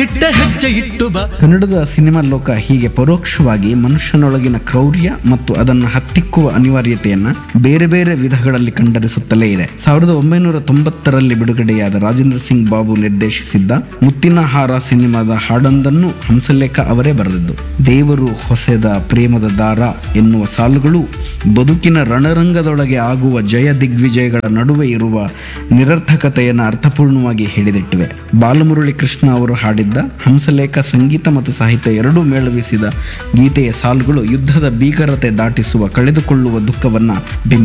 ದಿಟ್ಟ ಹೆಜ್ಜೆ ಇಟ್ಟು ಬಾ ಕನ್ನಡದ ಸಿನಿಮಾ ಲೋಕ ಹೀಗೆ ಪರೋಕ್ಷವಾಗಿ ಮನುಷ್ಯನೊಳಗಿನ ಕ್ರೌರ್ಯ ಮತ್ತು ಅದನ್ನು ಹತ್ತಿಕ್ಕುವ ಅನಿವಾರ್ಯತೆಯನ್ನ ಬೇರೆ ಬೇರೆ ವಿಧಗಳಲ್ಲಿ ಕಂಡರಿಸುತ್ತಲೇ ಇದೆ ಸಾವಿರದ ಒಂಬೈನೂರ ತೊಂಬತ್ತರಲ್ಲಿ ಬಿಡುಗಡೆಯಾದ ರಾಜೇಂದ್ರ ಸಿಂಗ್ ಬಾಬು ನಿರ್ದೇಶಿಸಿದ್ದ ಮುತ್ತಿನ ಹಾರ ಸಿನಿಮಾದ ಹಾಡೊಂದನ್ನು ಹಂಸಲೇಖ ಅವರೇ ಬರೆದಿದ್ದು ದೇವರು ಹೊಸೆದ ಪ್ರೇಮದ ದಾರ ಎನ್ನುವ ಸಾಲುಗಳು ಬದುಕಿನ ರಣರಂಗದೊಳಗೆ ಆಗುವ ಜಯ ದಿಗ್ವಿಜಯಗಳ ನಡುವೆ ಇರುವ ನಿರರ್ಥಕತೆಯನ್ನು ಅರ್ಥಪೂರ್ಣವಾಗಿ ಹಿಡಿದಿಟ್ಟಿವೆ ಬಾಲಮುರಳಿ ಕೃಷ್ಣ ಅವರು ಹಾಡಿದ್ದ ಹಂಸಲೇಖ ಸಂಗೀತ ಮತ್ತು ಸಾಹಿತ್ಯ ಎರಡೂ ಮೇಳವಿಸಿದ ಗೀತೆಯ ಸಾಲುಗಳು ಯುದ್ಧದ ಭೀಕರತೆ ದಾಟಿಸುವ ಕಳೆದುಕೊಳ್ಳುವ ದುಃಖವನ್ನ ಬಿಂಬಿಸುತ್ತವೆ